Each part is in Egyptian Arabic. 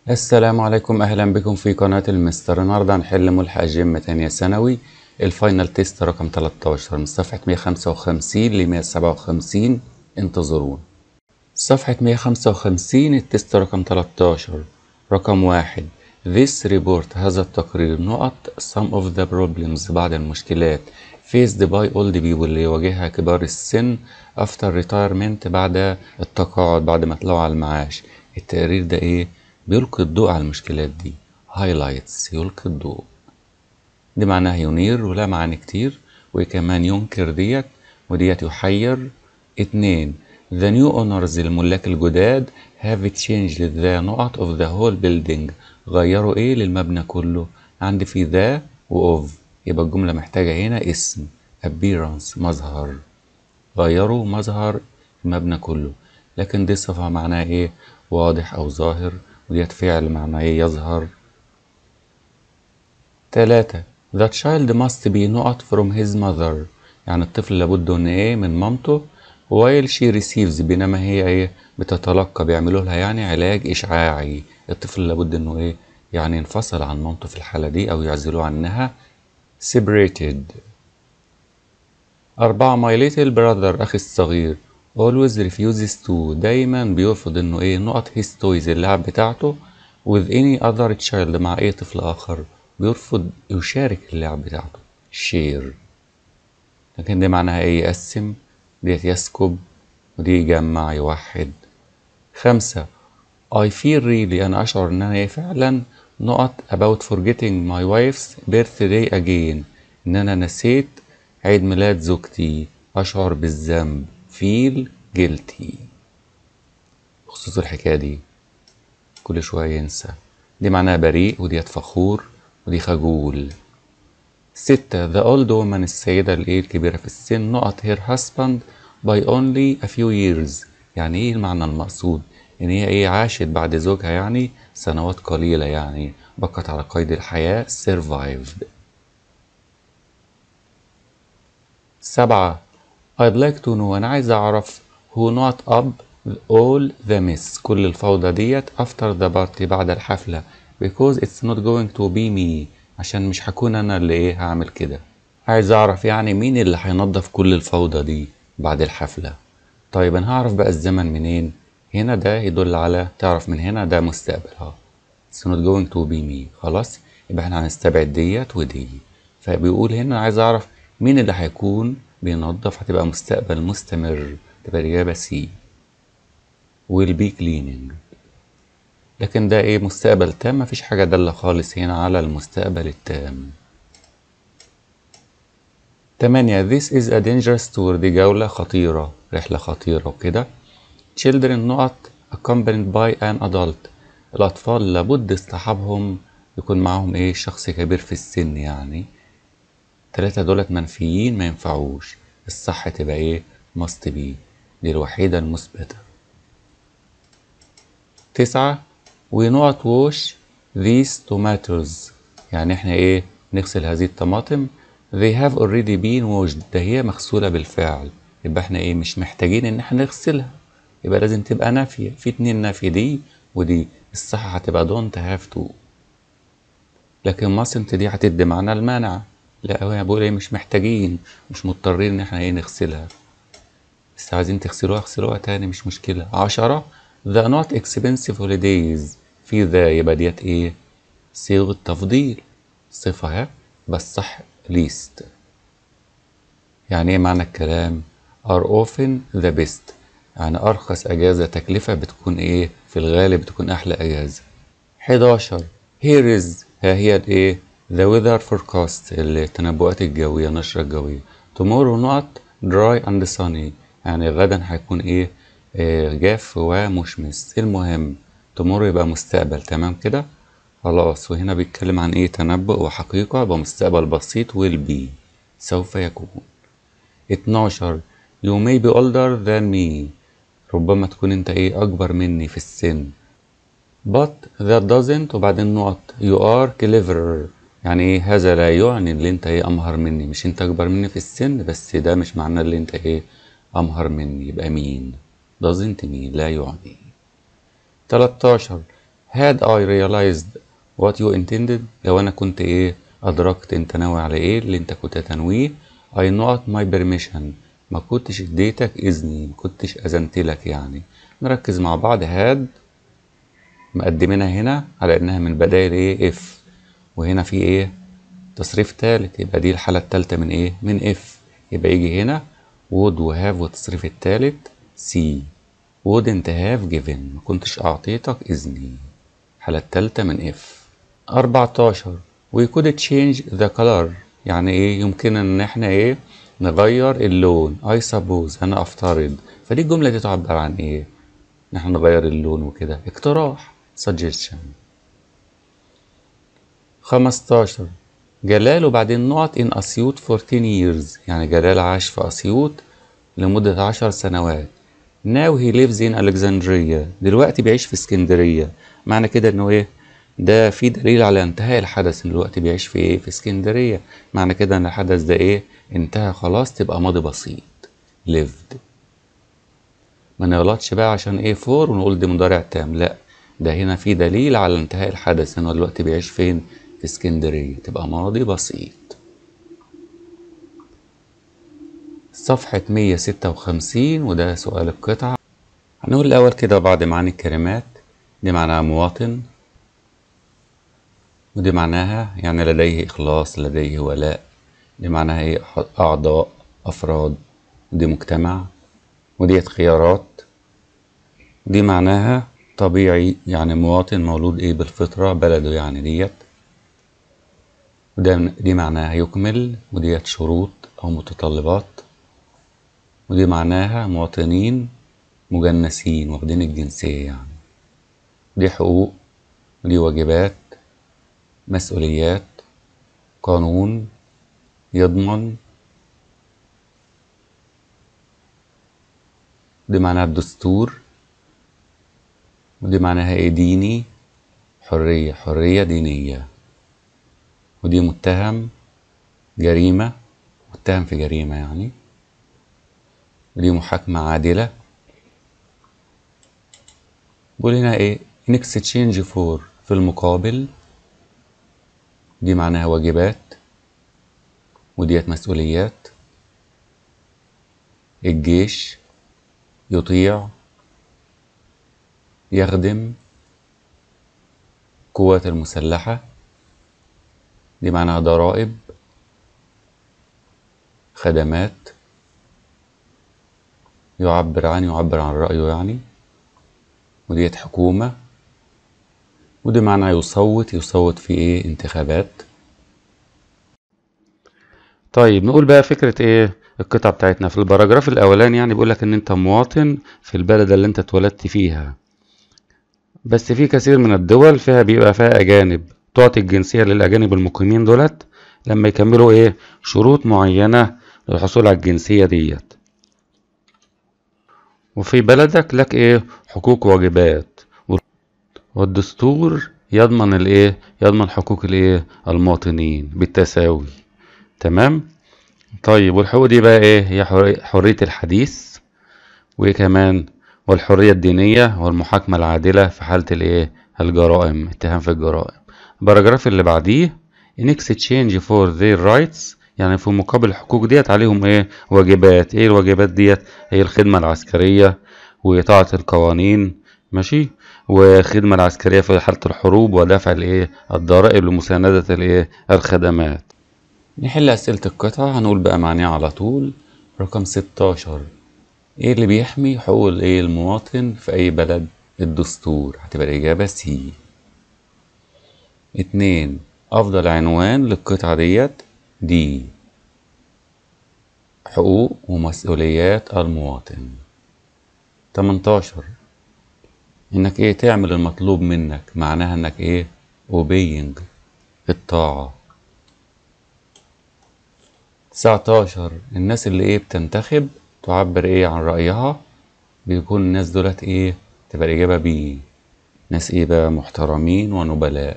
السلام عليكم اهلا بكم في قناة المستر النهاردة هنحل ملحق جيم تانية ثانوي الفاينل تيست رقم 13 من صفحة 155 ل 157 انتظرونا صفحة 155 التيست رقم 13 رقم واحد This report هذا التقرير نقط some of the problems بعض المشكلات faced by old people اللي يواجهها كبار السن after retirement بعد التقاعد بعد ما طلعوا على المعاش التقرير ده ايه بيلقي الضوء على المشكلات دي highlights يلقي الضوء دي معناها ينير ولا معاني كتير وكمان ينكر ديت وديت يحير اتنين the new owners الملاك الجداد have changed the نقط of the whole building غيروا ايه للمبنى كله عندي في ذا و of يبقى الجملة محتاجة هنا اسم appearance مظهر غيروا مظهر المبنى كله لكن دي صفة معناها ايه واضح او ظاهر وديت فعل معناه ايه يظهر تلاتة The child must be نقط from his mother يعني الطفل لابد ان ايه من مامته while she receives بينما هي ايه بتتلقى بيعملوا لها يعني علاج اشعاعي الطفل لابد انه ايه يعني ينفصل عن مامته في الحالة دي او يعزلوه عنها separated أربعة my little brother أخي الصغير always refuses to دايما بيرفض انه ايه نقط his toys اللعب بتاعته with any other child مع اي طفل اخر بيرفض يشارك اللعب بتاعته share لكن دي معناها ايه يقسم ديت يسكب ودي يجمع يوحد خمسة I feel really أنا أشعر إن أنا إيه فعلا نقط about forgetting my wife's birthday again إن أنا نسيت عيد ميلاد زوجتي أشعر بالذنب feel guilty بخصوص الحكاية دي كل شوية ينسى دي معناها بريء وديت فخور ودي خجول ستة the old woman السيدة الإيه الكبيرة في السن نقط her husband by only a few years يعني إيه المعنى المقصود إن هي إيه عاشت بعد زوجها يعني سنوات قليلة يعني بقت على قيد الحياة survived سبعة I'd like to know أنا عايز أعرف who not up all the mess كل الفوضى ديت after the party بعد الحفلة because it's not going to be me عشان مش هكون أنا اللي إيه هعمل كده عايز أعرف يعني مين اللي هينظف كل الفوضى دي بعد الحفلة طيب أنا هعرف بقى الزمن منين هنا ده يدل على تعرف من هنا ده مستقبل ها it's not going to be me خلاص يبقى احنا هنستبعد ديت ودي فبيقول هنا عايز أعرف مين اللي هيكون بينظف هتبقى مستقبل مستمر تبقى الإجابة سي will be cleaning لكن ده ايه مستقبل تام مفيش حاجة دالة خالص هنا على المستقبل التام تمانية this is a dangerous tour دي جولة خطيرة رحلة خطيرة وكده children نقط accompanied by an adult الأطفال لابد اصطحابهم يكون معاهم ايه شخص كبير في السن يعني التلاتة دولت منفيين ما ينفعوش الصح تبقى ايه must be دي الوحيدة المثبتة تسعة we not wash these tomatoes يعني احنا ايه نغسل هذه الطماطم they have already been washed ده هي مغسولة بالفعل يبقى احنا ايه مش محتاجين ان احنا نغسلها يبقى لازم تبقى نافية في اتنين نافية دي ودي الصح هتبقى don't have to لكن mustn't دي هتدي معنى المانع لا هو بقول ايه مش محتاجين مش مضطرين ان احنا ايه نغسلها بس عايزين تغسلوها اغسلوها تاني مش مشكلة عشرة the not expensive holidays في ذا يبقى ديت ايه صيغة تفضيل صفة ها بس صح least يعني ايه معنى الكلام are often the best يعني أرخص أجازة تكلفة بتكون إيه في الغالب بتكون أحلى أجازة 11 here is ها هي الإيه the weather forecast التنبؤات الجوية النشرة الجوية tomorrow not dry and sunny يعني غدا هيكون إيه آه جاف ومشمس المهم tomorrow يبقى مستقبل تمام كده خلاص وهنا بيتكلم عن إيه تنبؤ وحقيقة يبقى مستقبل بسيط will be سوف يكون 12 you may be older than me ربما تكون انت ايه اكبر مني في السن but that doesn't وبعدين نقط you are cleverer يعني ايه هذا لا يعني اللي انت ايه امهر مني مش انت اكبر مني في السن بس ده مش معناه اللي انت ايه امهر مني يبقى مين doesn't mean لا يعني 13 had I realized what you intended لو أنا كنت إيه أدركت أنت ناوي على إيه اللي أنت كنت تنويه I not my permission ما كنتش اديتك إذني ما كنتش أذنت لك يعني نركز مع بعض had مقدمينها هنا على إنها من بدايل إيه if وهنا في إيه تصريف تالت يبقى دي الحالة التالتة من إيه من if يبقى يجي هنا would وهاف والتصريف التالت سي wouldn't have given ما كنتش أعطيتك إذني الحالة التالتة من if 14 we could change the color يعني إيه يمكن إن إحنا إيه نغير اللون I suppose أنا أفترض فدي الجملة دي تعبر عن إيه إن إحنا نغير اللون وكده اقتراح suggestion 15 جلال وبعدين نقط in أسيوط for 10 years يعني جلال عاش في أسيوط لمدة عشر سنوات now he lives in Alexandria دلوقتي بيعيش في اسكندرية معنى كده انه ايه ده في دليل على انتهاء الحدث ان دلوقتي بيعيش في ايه في اسكندرية معنى كده ان الحدث ده ايه انتهى خلاص تبقى ماضي بسيط lived ما نغلطش بقى عشان ايه فور ونقول دي مضارع تام لا ده هنا في دليل على انتهاء الحدث انه دلوقتي بيعيش فين في اسكندرية تبقى ماضي بسيط صفحة 156 وده سؤال القطعة هنقول الأول كده بعض معاني الكلمات دي معناها مواطن ودي معناها يعني لديه إخلاص لديه ولاء دي معناها إيه أعضاء أفراد ودي مجتمع وديت خيارات دي معناها طبيعي يعني مواطن مولود إيه بالفطرة بلده يعني ديت وده دي معناها يكمل وديت شروط أو متطلبات ودي معناها مواطنين مجنسين واخدين الجنسية يعني دي حقوق ودي واجبات مسؤوليات قانون يضمن دي معناها الدستور ودي معناها ايه ديني حرية حرية دينية ودي متهم جريمة متهم في جريمة يعني ودي محاكمة عادلة بقول هنا ايه in exchange for في المقابل دي معناها واجبات وديت مسؤوليات الجيش يطيع يخدم قوات المسلحة دي معناها ضرائب خدمات يعبر عن يعبر عن رأيه يعني وديت حكومة ودي معنى يصوت يصوت في ايه انتخابات طيب نقول بقى فكرة ايه القطعة بتاعتنا في الباراجراف الاولاني يعني بيقولك ان انت مواطن في البلد اللي انت اتولدت فيها بس في كثير من الدول فيها بيبقى فيها اجانب تعطي الجنسية للاجانب المقيمين دولت لما يكملوا ايه شروط معينة للحصول على الجنسية ديت وفي بلدك لك ايه حقوق وواجبات والدستور يضمن الايه يضمن حقوق الايه المواطنين بالتساوي تمام طيب والحقوق دي بقى ايه هي حرية الحديث وايه كمان والحرية الدينية والمحاكمة العادلة في حالة الايه الجرائم اتهام في الجرائم الباراجراف اللي بعديه in exchange for their rights يعني في مقابل الحقوق ديت عليهم ايه واجبات ايه الواجبات ديت هي الخدمة العسكرية وإطاعة القوانين ماشي والخدمة العسكرية في حالة الحروب ودفع الايه الضرائب لمساندة الايه الخدمات نحل أسئلة القطعة هنقول بقى معناها على طول رقم 16 ايه اللي بيحمي حقوق الايه المواطن في أي بلد الدستور هتبقى الإجابة سي اتنين أفضل عنوان للقطعة ديت دي حقوق ومسؤوليات المواطن 18 انك ايه تعمل المطلوب منك معناها انك ايه obeying الطاعة 19 الناس اللي ايه بتنتخب تعبر ايه عن رأيها بيكون الناس دولت ايه تبقى الإجابة بي ناس ايه بقى محترمين ونبلاء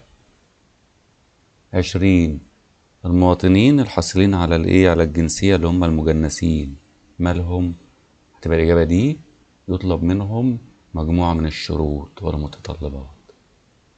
عشرين المواطنين الحاصلين على الايه على الجنسية اللي هم المجنسين مالهم هتبقى الإجابة دي يطلب منهم مجموعة من الشروط والمتطلبات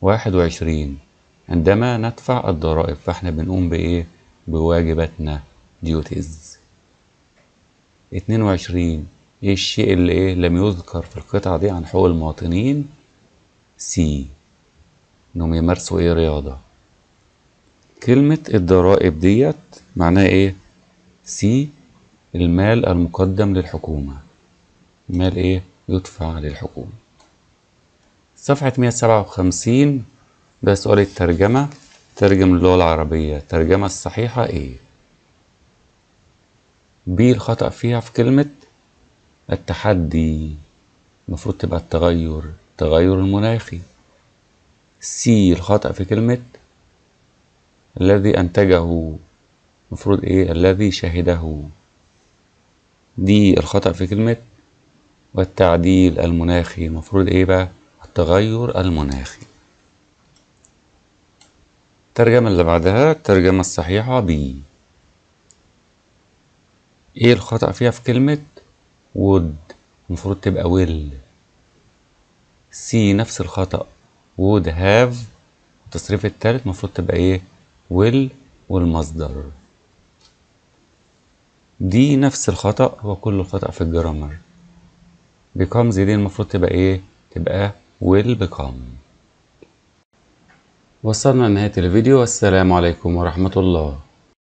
واحد وعشرين عندما ندفع الضرائب فاحنا بنقوم بإيه بواجباتنا duties اتنين وعشرين ايه الشيء اللي ايه لم يذكر في القطعة دي عن حقوق المواطنين سي انهم يمارسوا ايه رياضة كلمة الضرائب ديت معناها ايه سي المال المقدم للحكومة المال ايه يدفع للحكومة صفحة 157 ده سؤال الترجمة ترجم اللغة العربية الترجمة الصحيحة ايه بي الخطأ فيها في كلمة التحدي المفروض تبقى التغير التغير المناخي سي الخطأ في كلمة الذي أنتجه المفروض إيه الذي شهده دي الخطأ في كلمة والتعديل المناخي المفروض إيه بقى التغير المناخي الترجمة اللي بعدها الترجمة الصحيحة بي ايه الخطأ فيها في كلمة would المفروض تبقى will سي نفس الخطأ would have التصريف التالت المفروض تبقى ايه will والمصدر دي نفس الخطأ هو كل الخطأ في الجرامر becomes دي المفروض تبقى ايه تبقى will become وصلنا لنهاية الفيديو والسلام عليكم ورحمة الله